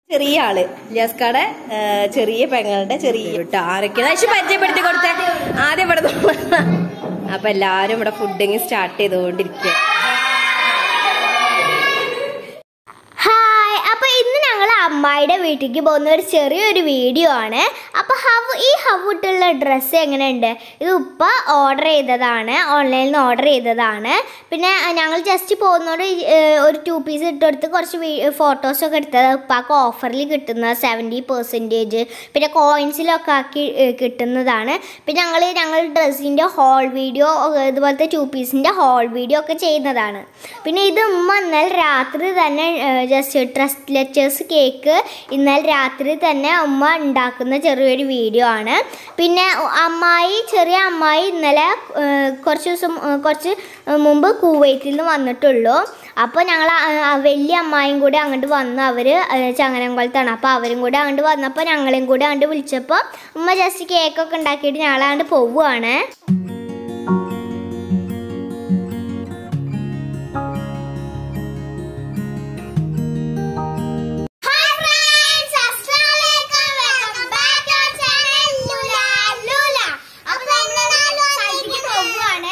ചെറിയ ആള് ലിയാസ്കാടെ ചെറിയ പെങ്ങളുടെ ചെറിയ കേട്ടോ ആരൊക്കെയാണ് പക്ഷെ പരിചയപ്പെടുത്തി കൊടുത്തേ ആദ്യം ഇവിടെ നിന്ന് അപ്പൊ എല്ലാരും ഇവിടെ ഫുഡിങ് സ്റ്റാർട്ട് ചെയ്തുകൊണ്ടിരിക്കുക ഹായ് അപ്പോൾ ഇന്ന് ഞങ്ങൾ അമ്മായിയുടെ വീട്ടിലേക്ക് പോകുന്ന ഒരു ചെറിയൊരു വീഡിയോ ആണ് അപ്പോൾ ഹവ് ഈ ഹവ് ഇട്ടുള്ള ഡ്രസ്സ് എങ്ങനെയുണ്ട് ഇത് ഉപ്പ ഓർഡർ ചെയ്തതാണ് ഓൺലൈനിൽ നിന്ന് ഓർഡർ ചെയ്തതാണ് പിന്നെ ഞങ്ങൾ ജസ്റ്റ് പോകുന്നതോട് ഒരു ടു പീസ് ഇട്ടെടുത്ത് കുറച്ച് ഫോട്ടോസൊക്കെ എടുത്തത് ഉപ്പാക്ക് ഓഫറിൽ കിട്ടുന്ന സെവൻറ്റി പെർസെൻറ്റേജ് പിന്നെ കോയിൻസിലൊക്കെ ആക്കി ഏ, കിട്ടുന്നതാണ് പിന്നെ ഞങ്ങൾ ഞങ്ങൾ ഡ്രസ്സിൻ്റെ ഹോൾ വീഡിയോ ഇതുപോലത്തെ ടു പീസിൻ്റെ ഹോൾ വീഡിയോ ഒക്കെ ചെയ്യുന്നതാണ് പിന്നെ ഇത് ഉമ്മ ഇന്നലെ രാത്രി തന്നെ ജസ്റ്റ് ട്രസ്റ്റ് ലെറ്റേഴ്സ് കേക്ക് ഇന്നലെ രാത്രി തന്നെ ഉമ്മ ഉണ്ടാക്കുന്ന ചെറിയൊരു വീഡിയോ ആണ് പിന്നെ അമ്മായി ചെറിയ അമ്മായി ഇന്നലെ ഏഹ്, കുറച്ച് ദിവസം ഏഹ്, കുറച്ച് മുമ്പ് കുവൈറ്റിൽ നിന്ന് വന്നിട്ടുള്ളൂ അപ്പോൾ ഞങ്ങൾ വലിയ അമ്മായും കൂടി അങ്ങോട്ട് വന്നു അവർ ചങ്ങനംകുളത്താണ് അപ്പോൾ അവരും കൂടി അങ്ങോട്ട് വന്നപ്പോൾ ഞങ്ങളെയും കൂടി അങ്ങോട്ട് വിളിച്ചപ്പോൾ ഉമ്മ ജസ്റ്റ് കേക്കൊക്കെ ഉണ്ടാക്കിയിട്ട് ഞങ്ങളങ്ങോട്ട് പോവുകയാണ് Hi friends, Assalamualaikum. Welcome back to our channel Lula Lula. അപ്പോൾ നമ്മൾ സൈറ്റിലേക്ക് പോവുകയാണ്.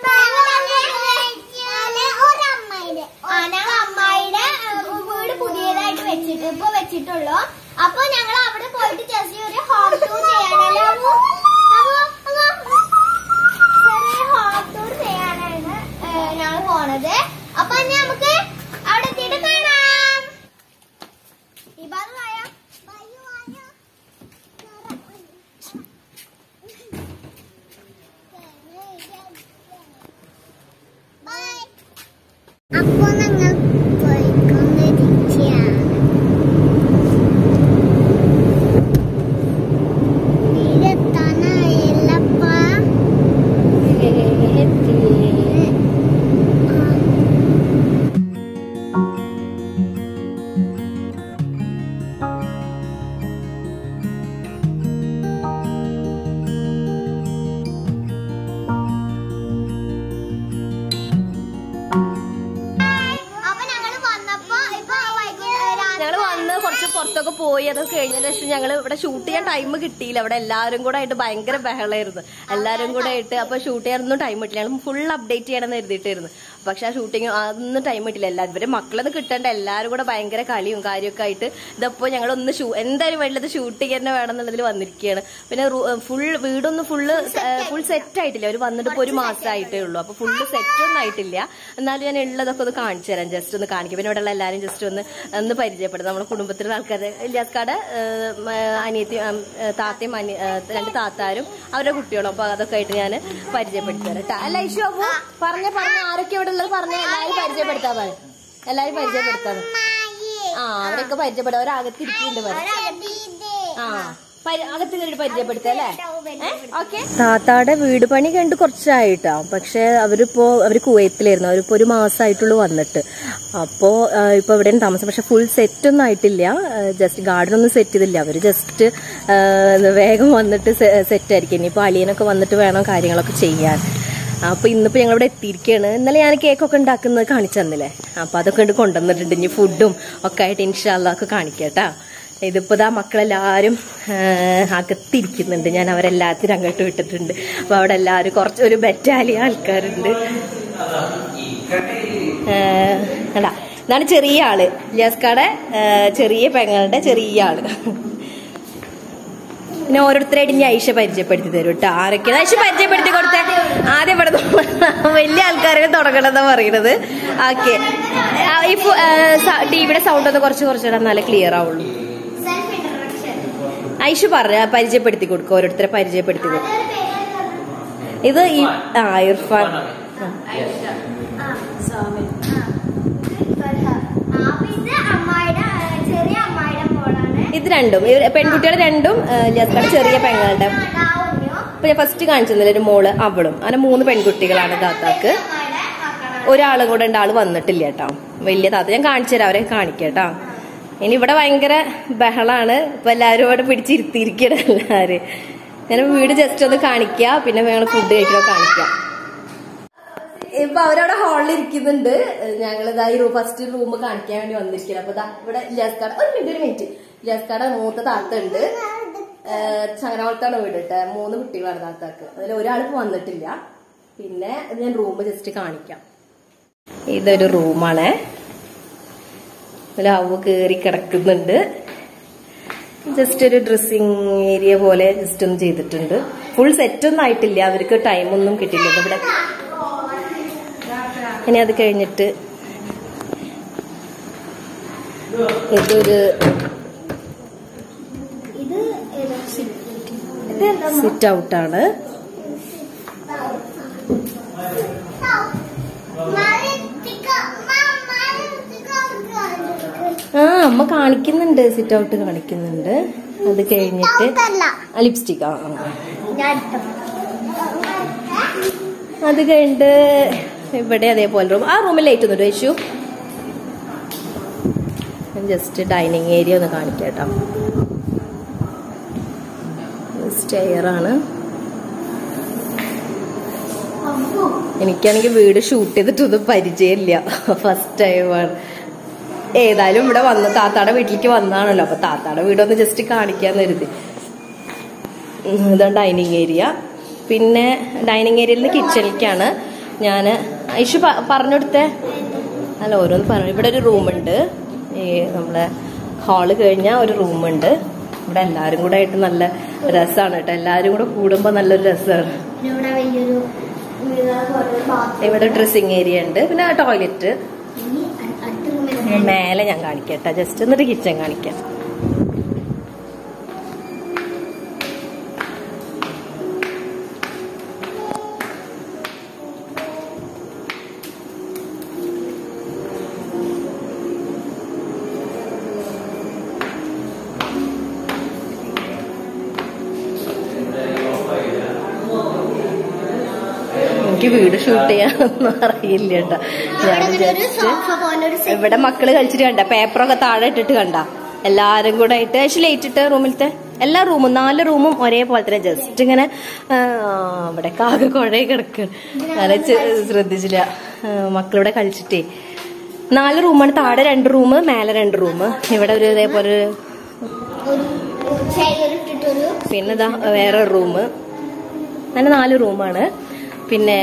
ആ, ഞങ്ങൾ അമ്മായിയുടെ ഏഹ്, വീട് പുതിയതായിട്ട് വെച്ചിട്ട് ഇപ്പൊ വെച്ചിട്ടുള്ളൂ അപ്പൊ ഞങ്ങൾ അവിടെ പോയിട്ട് ജസ്റ്റ് ഒരു ഹോം ടൂർ ചെയ്യാനല്ലോ അപ്പോ ചെറിയ ഹോം ടൂർ ചെയ്യാനാണ് ഞങ്ങൾ പോണത് അപ്പൊ ഇനി നമുക്ക് അവിടെ എത്തിയിട്ട് കാണാം ഇബാദ് വായോ? അപ്പൊ ഞങ്ങൾ പോയിക്കൊണ്ടിരിക്കുകയാണ് വീടെത്താനായില്ലപ്പാ അപ്പൊ ഞങ്ങൾ വന്നപ്പോ ഇപ്പൊ വൈകുന്നേരം ഞങ്ങൾ വന്ന് കുറച്ച് പുറത്തൊക്കെ പോയി അതൊക്കെ കഴിഞ്ഞതിന് ശേഷം ഞങ്ങൾ ഇവിടെ ഷൂട്ട് ചെയ്യാൻ ടൈം കിട്ടിയില്ല അവിടെ എല്ലാവരും കൂടെ ആയിട്ട് ഭയങ്കര ബഹളമായിരുന്നു എല്ലാവരും കൂടെ ആയിട്ട് അപ്പൊ ഷൂട്ട് ചെയ്യാനൊന്നും ടൈം കിട്ടില്ല ഞങ്ങൾ ഫുൾ അപ്ഡേറ്റ് ചെയ്യണമെന്ന് എഴുതിയിട്ടായിരുന്നു പക്ഷെ ആ ഷൂട്ടിങ് അതൊന്നും ടൈം കിട്ടില്ല എല്ലാവരും ഇവരെ മക്കളൊന്നും കിട്ടേണ്ട എല്ലാവരും കൂടെ ഭയങ്കര കളിയും കാര്യമൊക്കെ ആയിട്ട് ഇതപ്പോ ഞങ്ങൾ ഒന്ന് ഷൂ എന്തായാലും വേണ്ടത് ഷൂട്ട് ചെയ്യാൻ തന്നെ വേണം എന്നുള്ളതിൽ വന്നിരിക്കുകയാണ് പിന്നെ ഫുൾ വീടൊന്നും ഫുള്ള് ഫുൾ സെറ്റ് ആയിട്ടില്ല അവർ വന്നിട്ട് ഇപ്പൊ ഒരു മാസമായിട്ടേ ഉള്ളൂ അപ്പൊ ഫുള്ള് സെറ്റ് ഒന്നും ആയിട്ടില്ല എന്നാലും ഞാൻ ഉള്ളതൊക്കെ ഒന്ന് കാണിച്ചു തരാം ജസ്റ്റ് ഒന്ന് കാണിക്കും പിന്നെ ഇവിടെയുള്ള എല്ലാവരും ജസ്റ്റ് ഒന്ന് ഒന്ന് പരിചയപ്പെടും നമ്മുടെ കുടുംബത്തിലുള്ള ആൾക്കാർ ഇല്ലാസ്കാട് അനിയത്തി ഉം, ഏ, താത്തയും അനി ഏ, രണ്ട് താത്താരും അവരുടെ കുട്ടികളും അപ്പൊ അതൊക്കെ ആയിട്ട് ഞാൻ പരിചയപ്പെടുത്തി തരാം ട്ടാ. അല്ല ഇഷു അപ്പു പറഞ്ഞ പറഞ്ഞ ആരൊക്കെ ഇവിടെ ഉള്ളത് പറഞ്ഞ എല്ലാവരും പരിചയപ്പെടുത്താ പറയും എല്ലാവരും പരിചയപ്പെടുത്താൻ ആ അവരൊക്കെ പരിചയപ്പെടാം അവരകത്തിരിക്കുന്നുണ്ട് പറയും ആ പരി- അകത്ത് കയറി പരിചയപ്പെടുത്തല്ലേ ഓക്കെ താത്താടെ വീട് പണി കണ്ട് കുറച്ചായിട്ടാ പക്ഷെ അവരിപ്പോ അവര് കുവൈത്തിലായിരുന്നു അവരിപ്പോ ഒരു മാസമായിട്ടുള്ളൂ വന്നിട്ട് അപ്പോ ആ, ഇപ്പൊ ഇവിടെ താമസം പക്ഷെ ഫുൾ സെറ്റ് ഒന്നും ആയിട്ടില്ല ജസ്റ്റ് ഗാർഡൻ ഒന്നും സെറ്റ് ചെയ്തില്ല അവര് ജസ്റ്റ് വേഗം വന്നിട്ട് സെറ്റ് ആയിരിക്കും ഇനിയിപ്പോ അളിയനൊക്കെ വന്നിട്ട് വേണം കാര്യങ്ങളൊക്കെ ചെയ്യാൻ അപ്പൊ ഇന്നിപ്പോ ഞങ്ങൾ ഇവിടെ എത്തിയിരിക്കുകയാണ് ഇന്നലെ ഞാൻ കേക്കൊക്കെ ഉണ്ടാക്കുന്നത് കാണിച്ചു തന്നില്ലേ അപ്പൊ അതൊക്കെ ഉണ്ട് കൊണ്ടുവന്നിട്ടുണ്ട് ഇനി ഫുഡും ഒക്കെ ആയിട്ട് ഇൻഷാല്ല ഒക്കെ കാണിക്കട്ടാ ഇതിപ്പോ ദാ മക്കളെല്ലാരും ആ, അകത്തിരിക്കുന്നുണ്ട് ഞാൻ അവരെല്ലാത്തിനും അങ്ങോട്ട് വിട്ടിട്ടുണ്ട് അപ്പൊ അവിടെ എല്ലാവരും കുറച്ച് ഒരു ബറ്റാലിയ ആൾക്കാരുണ്ട് ആ, കണ്ടാ ഇതാണ് ചെറിയ ആള് ലിയാസ്കാടെ ആ, ചെറിയ പെങ്ങളുടെ ചെറിയ ആള് പിന്നെ ഓരോരുത്തരായിട്ട് ഇനി ഐഷ പരിചയപ്പെടുത്തി തരും കേട്ടോ ആരൊക്കെയാണ് ഐഷ പരിചയപ്പെടുത്തി കൊടുത്തേ ആദ്യം ഇവിടെ നിന്ന് വലിയ ആൾക്കാരെ തുടങ്ങണമെന്നാ പറയണത് ഓക്കെ ഈ ടിവിയുടെ സൗണ്ട് ഒന്ന് കുറച്ച് കുറച്ച് എന്നാലേ ക്ലിയർ ആവുള്ളൂ സെൽഫ് ഇൻട്രഡക്ഷൻ ഐഷ പറഞ്ഞ പരിചയപ്പെടുത്തി കൊടുക്കും ഓരോരുത്തരെ പരിചയപ്പെടുത്തി കൊടുക്കും ഇത് ഈ ആ ഇർഫാൻ ആ. അപ്പൊ ഇത് അമ്മായിയുടെ ആ, ചെറിയ അമ്മായിയുടെ മോളാണ് ഇത് രണ്ടും ഇവര് പെൺകുട്ടികൾ രണ്ടും ലിയാസ്കാടെ ചെറിയ പെങ്ങളുടെ ലാവണ്യോ ഇപ്പൊ ഞാൻ ഫസ്റ്റ് കാണിച്ചിരുന്നില്ല ഒരു മോള് അവളും അങ്ങനെ മൂന്ന് പെൺകുട്ടികളാണ് താത്താക്ക് അമ്മായിയുടെ മക്കളാണ് ഒരാളും കൂടെ ഉണ്ട് ആള് വന്നിട്ടില്ല കേട്ടോ വലിയ താത്ത ഞാൻ കാണിച്ചു തരാം അവരെ കാണിക്കാം കേട്ടോ ഇനി ഇവിടെ ഭയങ്കര ബഹളാണ് ഇപ്പൊ എല്ലാവരും ഇവിടെ പിടിച്ചിരുത്തിയിരിക്കണം എല്ലാവരും ഞാൻ വീട് ജസ്റ്റ് ഒന്ന് കാണിക്കുക പിന്നെ ഞങ്ങൾ ഫുഡ് കഴിക്കണോ കാണിക്കാം ഇപ്പൊ അവരവിടെ ഹാളിൽ ഇരിക്കുന്നുണ്ട് ഞങ്ങൾ ഇതാ ഈ ഫസ്റ്റ് റൂം കാണിക്കാൻ വേണ്ടി വന്നിരിക്കുന്നത് അപ്പൊ ദാ ഇവിടെ ഇല്ലാസ്കാട് ഒരു മിനിറ്റ് ഒരു മിനിറ്റ് ഇല്ലാസ്കാട് മൂത്ത താത്ത ഉണ്ട് ചങ്ങനാവളത്താണ് വീട് കേട്ടോ മൂന്ന് കുട്ടികളാണ് താത്താക്ക് അതിൽ ഒരാൾക്ക് വന്നിട്ടില്ല പിന്നെ ഇത് ഞാൻ റൂം ജസ്റ്റ് കാണിക്കാം ഇതൊരു റൂമാണ് ഇതിൽ അവ കേറി കിടക്കുന്നുണ്ട് ജസ്റ്റ് ഒരു ഡ്രസ്സിങ് ഏരിയ പോലെ ജസ്റ്റ് ഒന്ന് ചെയ്തിട്ടുണ്ട് ഫുൾ സെറ്റ് ഒന്നും ആയിട്ടില്ല അവർക്ക് ടൈമൊന്നും കിട്ടില്ല ഇവിടെ ഇനി അത് കഴിഞ്ഞിട്ട് ഇതൊരു ഇത് സിറ്റ് ഔട്ടാണ് ആ അമ്മ കാണിക്കുന്നുണ്ട് സിറ്റ് ഔട്ട് കാണിക്കുന്നുണ്ട് അത് കഴിഞ്ഞിട്ട് ലിപ്സ്റ്റിക് ആ ആ. അത് കഴിഞ്ഞിട്ട് ഇവിടെ അതേപോലെ റൂം ആ റൂമിൽ ലൈറ്റ് ഒന്നും യേശു ജസ്റ്റ് ഡൈനിങ് ഏരിയ ഒന്ന് കാണിക്കാം കേട്ടോ സ്റ്റെയർ ആണ് എനിക്കാണെങ്കിൽ വീട് ഷൂട്ട് ചെയ്തിട്ടൊന്നും പരിചയമില്ല ഫസ്റ്റ് ടൈമാണ് ഏതായാലും ഇവിടെ വന്ന് താത്താടെ വീട്ടിലേക്ക് വന്നാണല്ലോ അപ്പൊ താത്താടെ വീടൊന്ന് ജസ്റ്റ് കാണിക്കാന്ന് കരുതി ഉം, ഇതാണ് ഡൈനിങ് ഏരിയ പിന്നെ ഡൈനിങ് ഏരിയയിൽ നിന്ന് കിച്ചണിലേക്കാണ് ഞാൻ ഐഷു പറഞ്ഞു കൊടുത്തേ അല്ല ഓരോന്ന് പറഞ്ഞു ഇവിടെ ഒരു റൂമുണ്ട് ഈ നമ്മളെ ഹാള് കഴിഞ്ഞാൽ ഒരു റൂമുണ്ട് ഇവിടെ എല്ലാവരും കൂടെ ആയിട്ട് നല്ല രസമാണ് കേട്ടോ എല്ലാവരും കൂടെ കൂടുമ്പോൾ നല്ലൊരു രസമാണ് ഇവിടെ വലിയൊരു ബാത്റൂം ഇവിടെ ഡ്രസ്സിങ് ഏരിയ ഉണ്ട് പിന്നെ ടോയ്ലറ്റ് ഇനി അടുത്ത റൂമിൽ മേലെ ഞാൻ കാണിക്കട്ടെ ജസ്റ്റ് എന്നിട്ട് കിച്ചൺ കാണിക്കാം എനിക്ക് വീട് ഷൂട്ട് ചെയ്യാനൊന്നും അറിയില്ല കേട്ടോ ഞാൻ ഇവിടെ ഒരു ജസ്റ്റ് സോഫ പോലെ ഒരു set ഇവിടെ മക്കള് കളിച്ചിട്ട് കണ്ട പേപ്പറൊക്കെ താഴെ ഇട്ടിട്ട് കണ്ട എല്ലാരും കൂടെ ആയിട്ട് പക്ഷെ ലൈറ്റ് ഇട്ട് റൂമിലത്തെ എല്ലാ റൂമും നാല് റൂമും ഒരേപോലെ തന്നെ ജസ്റ്റ് ഇങ്ങനെ ആ, ഇവിടെ കാക കുഴയെ കിടക്കുക ഞാൻ ശ്രദ്ധിച്ചില്ല ആ, മക്കളിവിടെ കളിച്ചിട്ടേ നാല് റൂമാണ് താഴെ രണ്ട് റൂം മേലെ രണ്ട് റൂം ഇവിടെ ഒരു ഇതേപോലെ ഒരു ഒരു ചെയർ ഇട്ടിട്ടൊരു പിന്നെ ഇതാ വേറെ റൂം അങ്ങനെ നാല് റൂമാണ് പിന്നെ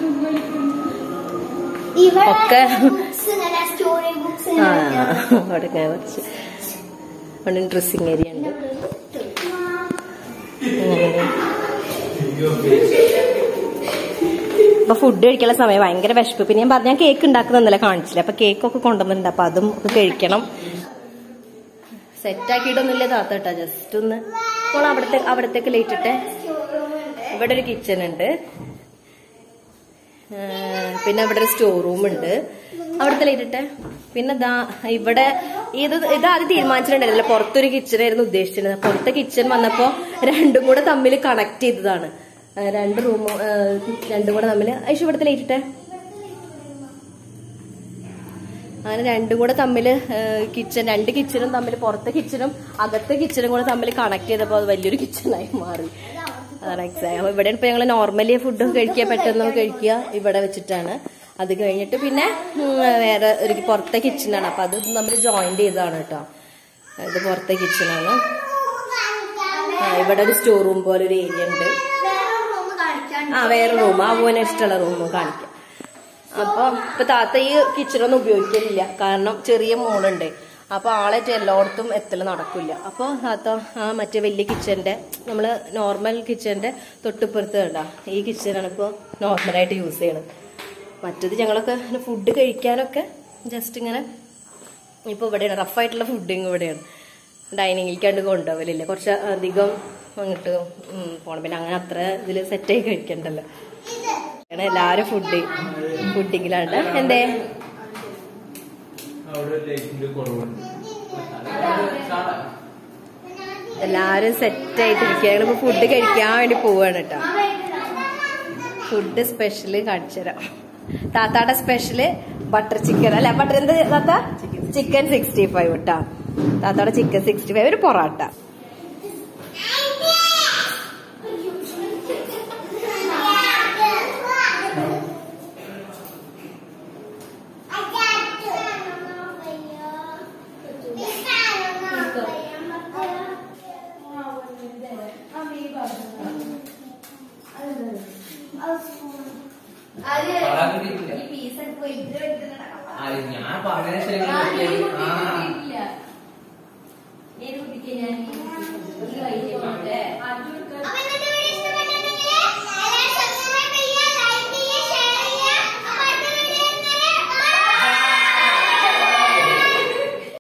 ഇവിടെ ഒക്കെ ബുക്സ് ഇങ്ങനെ സ്റ്റോറി ബുക്സ് ആ അവിടെ ഇങ്ങനെ കുറച്ച് അവിടെ ഡ്രസ്സിങ് ഏരിയ ഉണ്ട് അങ്ങനെ. അപ്പൊ ഫുഡ് കഴിക്കാനുള്ള സമയം ഭയങ്കര വിശപ്പ് പിന്നെ ഞാൻ പറഞ്ഞ കേക്ക് ഉണ്ടാക്കുന്നല്ല കാണിച്ചില്ല അപ്പൊ കേക്കൊക്കെ കൊണ്ടുവന്നിട്ടുണ്ട് അപ്പൊ അതും ഒക്കെ കഴിക്കണം സെറ്റ് ആക്കിയിട്ടൊന്നുമില്ല താത്ത കേട്ടാ ജസ്റ്റ് ഒന്ന് ഇപ്പോൾ അവിടത്തെ അവിടത്തേക്ക് ലൈറ്റ് ഇട്ടെ ഇവിടെ ഒരു കിച്ചൺ ഉണ്ട് ആ, പിന്നെ ഇവിടെ ഒരു സ്റ്റോർ റൂം ഉണ്ട് അവിടുത്തെ ലൈറ്റ് ഇട്ടെ പിന്നെ ദാ ഇവിടെ ഇത് ഇത് ആദ്യം തീരുമാനിച്ചിട്ടുണ്ടായിരുന്നില്ല പുറത്തൊരു കിച്ചൺ ആയിരുന്നു ഉദ്ദേശിച്ചിരുന്നത് പുറത്തെ കിച്ചൺ വന്നപ്പോ രണ്ടും കൂടെ തമ്മിൽ കണക്ട് ചെയ്തതാണ് ആ, രണ്ട് റൂമും ആ, രണ്ടും കൂടെ തമ്മിൽ ഐഷു ഇവിടുത്തെ ലൈറ്റ് ഇട്ടെ അങ്ങനെ രണ്ടും കൂടെ തമ്മിൽ കിച്ചൺ രണ്ട് കിച്ചണും തമ്മിൽ പുറത്തെ കിച്ചണും അകത്തെ കിച്ചണും കൂടെ തമ്മിൽ കണക്ട് ചെയ്തപ്പോൾ അത് വലിയൊരു കിച്ചണായി മാറി അതാണ് എക്സാം അപ്പൊ ഇവിടെ ഇപ്പൊ ഞങ്ങൾ നോർമലി ഫുഡ് കഴിക്കുക പെട്ടെന്ന് കഴിക്കുക ഇവിടെ വെച്ചിട്ടാണ് അത് കഴിഞ്ഞിട്ട് പിന്നെ ഉം, വേറെ ഒരു പുറത്തെ കിച്ചണാണ് അപ്പൊ അത് നമ്മൾ ജോയിന്റ് ചെയ്തതാണ് കേട്ടോ ഇത് പുറത്തെ കിച്ചണാണ് ഇവിടെ ഒരു സ്റ്റോർ റൂം പോലെ ഒരു ഏരിയ ഉണ്ട് വേറെ റൂം കാണിക്കാൻ ആ വേറെ റൂം ആ പോകാൻ ഇഷ്ടമുള്ള റൂം കാണിക്കാം അപ്പൊ ഇപ്പൊ താത്ത ഈ കിച്ചണൊന്നും ഉപയോഗിക്കലില്ല കാരണം ചെറിയ മോളുണ്ട് അപ്പൊ ആളായിട്ട് എല്ലായിടത്തും എത്തൽ നടക്കില്ല അപ്പൊ താത്ത ആ മറ്റേ വലിയ കിച്ചന്റെ നമ്മള് നോർമൽ കിച്ചന്റെ തൊട്ടിപ്പുറത്ത് കണ്ട ഈ കിച്ചനാണ് ഇപ്പൊ നോർമലായിട്ട് യൂസ് ചെയ്യണത് മറ്റത് ഞങ്ങളൊക്കെ ഫുഡ് കഴിക്കാനൊക്കെ ജസ്റ്റ് ഇങ്ങനെ ഇപ്പൊ ഇവിടെയാണ് റഫായിട്ടുള്ള ഫുഡിങ് ഇവിടെയാണ് ഡൈനിങ്ങിലേക്ക് കണ്ട് കൊണ്ടുപോകലില്ല കുറച്ച് അധികം അങ്ങോട്ട് ഉം, പോണം പിന്നെ അങ്ങനെ അത്ര ഇതിൽ സെറ്റായി കഴിക്കണ്ടല്ലോ അങ്ങനെ എല്ലാരും ഫുഡ് ഫുഡിങ്ങിലാണ് എന്തേ അവിടെ ലൈറ്റിന്റെ കുറവുണ്ട് എല്ലാരും സെറ്റ് ആയിട്ടിരിക്കുക ഞങ്ങളിപ്പോ ഫുഡ് കഴിക്കാൻ വേണ്ടി പോവാണ് കേട്ടോ ഫുഡ് സ്പെഷ്യല് കാണിച്ചുതരാം താത്താടെ സ്പെഷ്യല് ബട്ടർ ചിക്കൻ അല്ല ബട്ടർ എന്ത് താത്ത ചിക്കൻ സിക്സ്റ്റി ഫൈവ് കേട്ടോ താത്താടെ ചിക്കൻ സിക്സ്റ്റി ഫൈവ് ഒരു പൊറാട്ട പറയാൻ കിട്ടിയിട്ടില്ല. ആ, ഞാൻ പറഞ്ഞ ശരി ആ